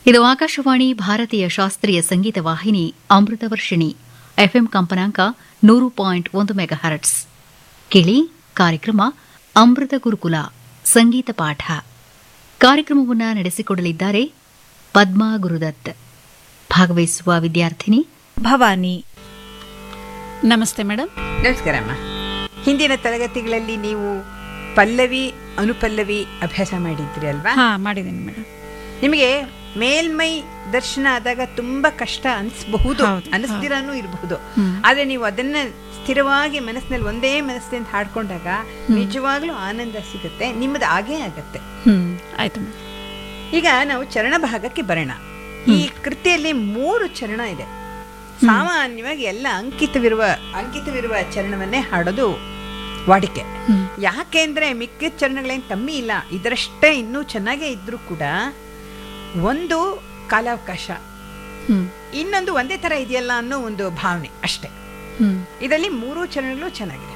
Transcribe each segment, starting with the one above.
ಇದು ಆಕಾಶವಾಣಿ ಭಾರತೀಯ ಶಾಸ್ತ್ರೀಯ ಸಂಗೀತ ವಾಹಿನಿ ಅಮೃತ ವರ್ಷಿಣಿ ಎಫ್ಎಂ ಕಂಪನಾಂಕ ನೂರು ಪಾಯಿಂಟ್ ಒಂದು ಮೆಗಾಹರ್ಟ್ಸ್ ಕೇಳಿ ಕಾರ್ಯಕ್ರಮ ಅಮೃತ ಗುರುಕುಲ ಸಂಗೀತ ಪಾಠ ಕಾರ್ಯಕ್ರಮವನ್ನು ನಡೆಸಿಕೊಡಲಿದ್ದಾರೆ ಪದ್ಮಾ ಗುರುದತ್ ಭಾಗವಹಿಸುವ ವಿದ್ಯಾರ್ಥಿನಿ ಭವಾನಿ ನಮಸ್ತೆ ಮೇಡಮ್ ನಮಸ್ಕಾರಮ್ಮ ಹಿಂದಿನ ತರಗತಿಗಳಲ್ಲಿ ನೀವು ಪಲ್ಲವಿ ಅನುಪಲ್ಲವಿ ಅಭ್ಯಾಸ ಮಾಡಿದ್ರಿ ಅಲ್ವಾ ಹಾ ಮಾಡಿದ್ದೀನಿ ಮೇಡಮ್ ನಿಮಗೆ ಮೇಲ್ಮೈ ದರ್ಶನ ಆದಾಗ ತುಂಬಾ ಕಷ್ಟ ಅನಿಸಬಹುದು ಹೌದು, ಅನಿಸ್ದಿರಾನು ಇರಬಹುದು ಹ್ಮ್. ಆದ್ರೆ ನೀವು ಅದನ್ನ ಸ್ಥಿರವಾಗಿ ಮನಸ್ಸಿನಲ್ಲಿ ಒಂದೇ ಮನಸ್ಸಿನಿಂದ ಹಾಡ್ಕೊಂಡಾಗ ನಿಜವಾಗ್ಲೂ ಆನಂದ ಸಿಗುತ್ತೆ ನಿಮ್ಮದು ಆಗೇ ಆಗತ್ತೆ ಹ್ಮ್ ಆಯ್ತು ಮೇಡಮ್ ಈಗ ನಾವು ಚರಣ ಭಾಗಕ್ಕೆ ಬರೋಣ ಈ ಕೃತಿಯಲ್ಲಿ ಮೂರು ಚರಣ ಇದೆ ಸಾಮಾನ್ಯವಾಗಿ ಎಲ್ಲ ಅಂಕಿತವಿರುವ ಅಂಕಿತವಿರುವ ಚರಣವನ್ನೇ ಹಾಡೋದು ವಾಡಿಕೆ ಹ್ಮ್. ಯಾಕೆಂದ್ರೆ ಮಿಕ್ಕಿದ ಚರಣಗಳೇನು ಕಮ್ಮಿ ಇಲ್ಲ ಇದರಷ್ಟೇ ಇನ್ನೂ ಚೆನ್ನಾಗೇ ಇದ್ರೂ ಕೂಡ ಒಂದು ಕಾಲಾವಕಾಶ ಹ್ಮ್ ಇನ್ನೊಂದು ಒಂದೇ ತರ ಇದೆಯಲ್ಲ ಅನ್ನೋ ಒಂದು ಭಾವನೆ ಅಷ್ಟೇ ಹ್ಮ್ ಇದರಲ್ಲಿ ಮೂರು ಚರಣಗಳು ಚೆನ್ನಾಗಿದೆ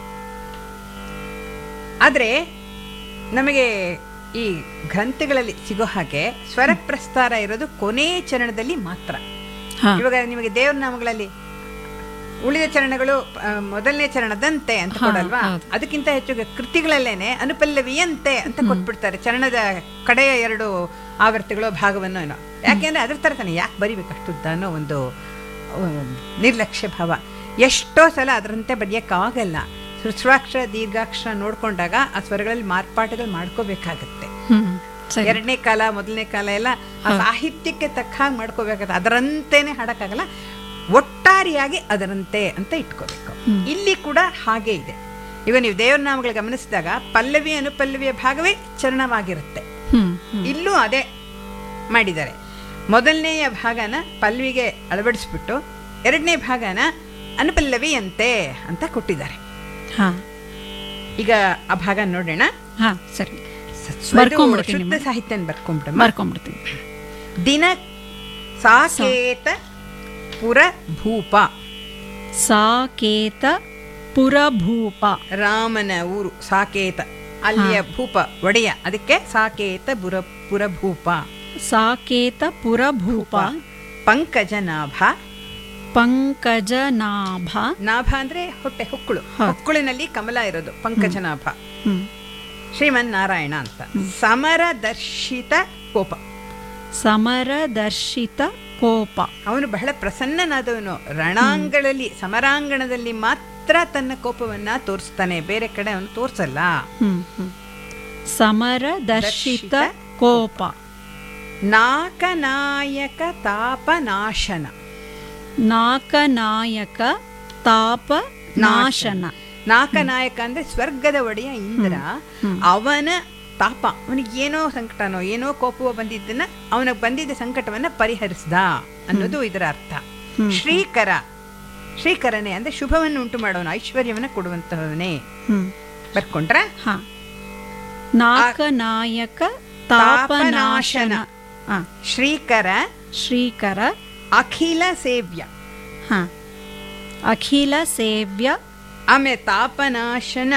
ಆದರೆ ನಮಗೆ ಈ ಗ್ರಂಥಗಳಲ್ಲಿ ಸಿಗೋ ಹಾಗೆ ಸ್ವರ ಪ್ರಸ್ತಾರ ಇರೋದು ಕೊನೆ ಚರಣದಲ್ಲಿ ಮಾತ್ರ ಹಾ ಇವಾಗ ನಿಮಗೆ ದೇವ್ರ ನಾಮಗಳಲ್ಲಿ ಉಳಿದ ಚರಣಗಳು ಆ, ಮೊದಲನೇ ಚರಣದಂತೆ ಅಂತ ಹಾ, ಕೊಡಲ್ವಾ ಹೌದು. ಅದಕ್ಕಿಂತ ಹೆಚ್ಚು ಕೃತಿಗಳಲ್ಲೇನೆ ಅನುಪಲ್ಲವಿಯಂತೆ ಅಂತ ಕೊಟ್ಬಿಡ್ತಾರೆ ಚರಣದ ಕಡೆಯ ಎರಡು ಆವರ್ತಿಗಳು ಭಾಗವನ್ನು ಏನೋ ಯಾಕೆಂದ್ರೆ ಅದ್ರ ತರ ತಾನೆ ಯಾಕೆ ಬರಿಬೇಕು ಅಷ್ಟುದ್ದ ಅನ್ನೋ ಒಂದು ಉಮ್, ನಿರ್ಲಕ್ಷ್ಯ ಭಾವ ಎಷ್ಟೋ ಸಲ ಅದರಂತೆ ಬರೆಯಕ್ಕಾಗಲ್ಲ ಹೃಸ್ವಾಕ್ಷರ ದೀರ್ಘಾಕ್ಷರ ನೋಡ್ಕೊಂಡಾಗ ಆ ಸ್ವರಗಳಲ್ಲಿ ಮಾರ್ಪಾಟುಗಳು ಮಾಡ್ಕೋಬೇಕಾಗತ್ತೆ ಹ್ಮ್ ಸರಿ ಎರಡನೇ ಕಾಲ ಮೊದಲನೇ ಕಾಲ ಎಲ್ಲ ಆ ಸಾಹಿತ್ಯಕ್ಕೆ ತಕ್ಕ ಹಾಗೆ ಮಾಡ್ಕೋಬೇಕಾಗತ್ತೆ ಅದರಂತೆನೆ ಹಾಡಕ್ಕಾಗಲ್ಲ ಒಟ್ಟಾರೆಯಾಗಿ ಅದರಂತೆ ಅಂತ ಇಟ್ಕೋಬೇಕು ಇಲ್ಲಿ ಕೂಡ ಹಾಗೆ ಇದೆ ಈಗ ನೀವು ದೇವರ ನಾಮಗಳು ಗಮನಿಸಿದಾಗ ಪಲ್ಲವಿ ಅನುಪಲ್ಲವಿಯ ಭಾಗವೇ ಚರಣವಾಗಿರುತ್ತೆ ಹ್ಮ್ ಹ್ಮ್ ಇಲ್ಲೂ ಅದೇ ಮಾಡಿದ್ದಾರೆ ಮೊದಲನೆಯ ಭಾಗನ ಪಲ್ವಿಗೆ ಅಳವಡಿಸ್ಬಿಟ್ಟು ಎರಡನೇ ಭಾಗನ ಅನುಪಲ್ಲವಿಯಂತೆ ಅಂತ ಕೊಟ್ಟಿದ್ದಾರೆ ಹಾ ಈಗ ಆ ಭಾಗ ನೋಡೋಣ ಹಾ ಸರಿ ಇದು ಬರ್ಕೊಂಡ್ಬಿಡ್ತೀನಿ ಶುದ್ಧ ಮೇಡಮ್. ಸಾಹಿತ್ಯ ಬರ್ಕೊಂಡ್ಬಿಡ ಬರ್ಕೊಂಡ್ಬಿಡ್ತೀನಿ ದಿನ ಸಾಕೇತ ಪುರ ಭೂಪ ಸಾಕೇತ ಪುರಭೂಪ ರಾಮನ ಊರು ಸಾಕೇತ ಅಲ್ಲಿಯ ಭೂಪ ಒಡೆಯ ಅದಕ್ಕೆ ಸಾಕೇತ ಬುರ ಪುರಭೂಪ ಸಾಕೇತ ಪುರಭೂಪ ಪಂಕಜನಾಭ ಪಂಕಜನಾಭ ನಾಭ ಅಂದ್ರೆ ಹೊಟ್ಟೆ ಹೊಕ್ಕಳು ಹೌದು. ಹೊಕ್ಕಳಿನಲ್ಲಿ ಕಮಲ ಇರೋದು ಪಂಕಜನಾಭ ಹ್ಮ್ ಶ್ರೀಮನ್ ನಾರಾಯಣ ಅಂತ ಸಮರ ದರ್ಶಿತ ಕೋಪ ಸಮರದರ್ಶಿತ ಕೋಪ ಅವನು ಬಹಳ ಪ್ರಸನ್ನನಾದವನು ರಣಾಂಗಣದಲ್ಲಿ ಸಮರಾಂಗಣದಲ್ಲಿ ಮಾತ್ರ ತನ್ನ ಕೋಪವನ್ನ ತೋರಿಸ್ತಾನೆ ಬೇರೆ ಕಡೆ ಅವನು ತೋರ್ಸಲ್ಲ ಹ್ಮ್ ಹ್ಮ್ ಸಮರದರ್ಶಿತ ಕೋಪ ನಾಕನಾಯಕ ತಾಪನಾಶನ ನಾಕನಾಯಕ ತಾಪ ನಾಶನ ನಾಕನಾಯಕ ಅಂದ್ರೆ ಸ್ವರ್ಗದ ಒಡೆಯ ಇಂದ್ರ ಅವನ ತಾಪ ಅವನಿಗೆ ಏನೋ ಸಂಕಟನೋ ಏನೋ ಕೋಪವೋ ಬಂದಿದ್ದನ್ನ ಅವನಿಗೆ ಬಂದಿದ್ದ ಸಂಕಟವನ್ನ ಪರಿಹರಿಸ್ದ ಅನ್ನೋದು ಇದರ ಅರ್ಥ ಶ್ರೀಕರ ಶ್ರೀಕರನೇ ಅಂದ್ರೆ ಶುಭವನ್ನು ಉಂಟು ಮಾಡೋನು ಐಶ್ವರ್ಯವನ್ನ ಕೊಡುವಂತಹವನೇ ಹ್ಮ್ ಬರ್ಕೊಂಡ್ರ ಹ ನಾಕನಾಯಕ ತಾಪನಾಶನ ಹ ಶ್ರೀಕರ ಶ್ರೀಕರ ಅಖಿಲ ಸೇವ್ಯ ಹ ಅಖಿಲ ಸೇವ್ಯ ಆಮೇಲೆ ತಾಪನಾಶನ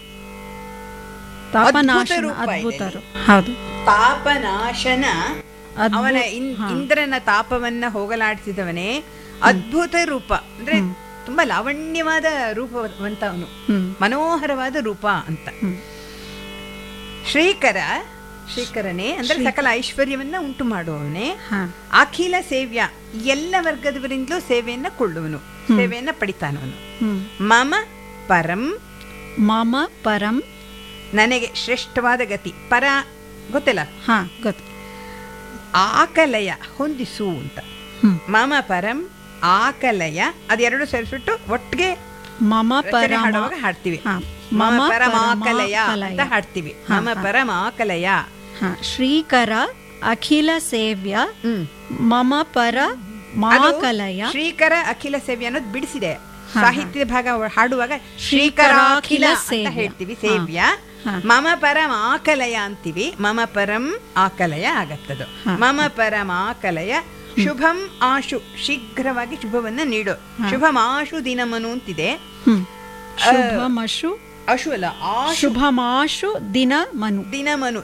ತಾಪನಾಶನ ರೂಪ ಇದೆ ಅದ್ಭುತ ರೂ- ಹೌದು ತಾಪನಾಶನ ಅದ್ಭುತ- ಅವನ ಇನ್- ಇಂದ್ರನ ತಾಪವನ್ನ ಹೋಗಲಾಡಿಸಿದವನೇ ಅದ್ಭುತ ರೂಪ ಅಂದ್ರೆ ತುಂಬಾ ಲಾವಣ್ಯವಾದ ರೂಪವಂತ ಅವನು ಹ್ಮ್ ಮನೋಹರವಾದ ರೂಪ ಅಂತ ಹ್ಮ್. ಶ್ರೀಕರ ಶ್ರೀಕರನೇ ಅಂದ್ರೆ ಸಕಲ ಐಶ್ವರ್ಯವನ್ನ ಉಂಟು ಮಾಡುವವನೇ ಹ ಅಖಿಲ ಸೇವ್ಯ ಎಲ್ಲ ವರ್ಗದವರಿಂದಲೂ ಸೇವೆಯನ್ನ ಕೊಳ್ಳುವನು ಸೇವೆಯನ್ನ ಪಡಿತಾನವನು ಹ್ಮ್ ಮಮ ಪರಂ ಮಮ ಪರಂ ನನಗೆ ಶ್ರೇಷ್ಠವಾದ ಗತಿ ಪರ ಗೊತ್ತಿಲ್ಲ ಹ ಗೊತ್ತು ಆಕಲಯ ಹೊಂದಿಸು ಅಂತ ಹ್ಮ್ ಮಮ ಪರಂ ಆಕಲಯ ಅದೆರಡು ಸೇರಿಸ್ಬಿಟ್ಟು ಒಟ್ಟಿಗೆ ಮಮ ರಚನೆ ಪರಮ ಹಾಡುವಾಗ ಹಾಡ್ತೀವಿ ಹ. ಮಮ ಮಮ ಪರಮಾಕಲಯ ಪರಮಾಕಲಯ. ಅಂತ ಹಾಡ್ತೀವಿ ಹ, ಮಮ ಹ. ಪರಮಾಕಲಯ ಹ ಶ್ರೀಕರ ಅಖಿಲ ಸೇವ್ಯ ಹ್ಮ್ ಮಮ ಪರ ಅದು ಮಾಕಲಯ ಶ್ರೀಕರ ಅಖಿಲ ಸೇವೆ ಅನ್ನೋದು ಬಿಡಿಸಿದೆ ಸಾಹಿತ್ಯದ ಭಾಗ ಹಾಡುವಾಗ ಶ್ರೀಕರ ಅಖಿಲ ಅಂತ ಸೇವ್ಯ. ಹೇಳ್ತೀವಿ ಹ. ಸೇವ್ಯ ಹ. ಮಮ ಪರಂ ಆಕಲಯ ಅಂತೀವಿ ಮಮ ಪರಂ ಆಕಲಯ ಆಗತ್ತದು ಮಮ ಪರಂ ಆಕಲಯ ಶುಭಂ ಆಶು ಶೀಘ್ರವಾಗಿ ಶುಭವನ್ನ ನೀಡು ಶುಭಂ ಆಶು ದಿನಮನು ಅಂತಿದೆ ಹ್ಮ್ ಶುಭಮಶು ಅಶು ಅಲ್ಲ ಆಶು ಶುಭಮಾಶು ದಿನ ಮನು ದಿನಮನು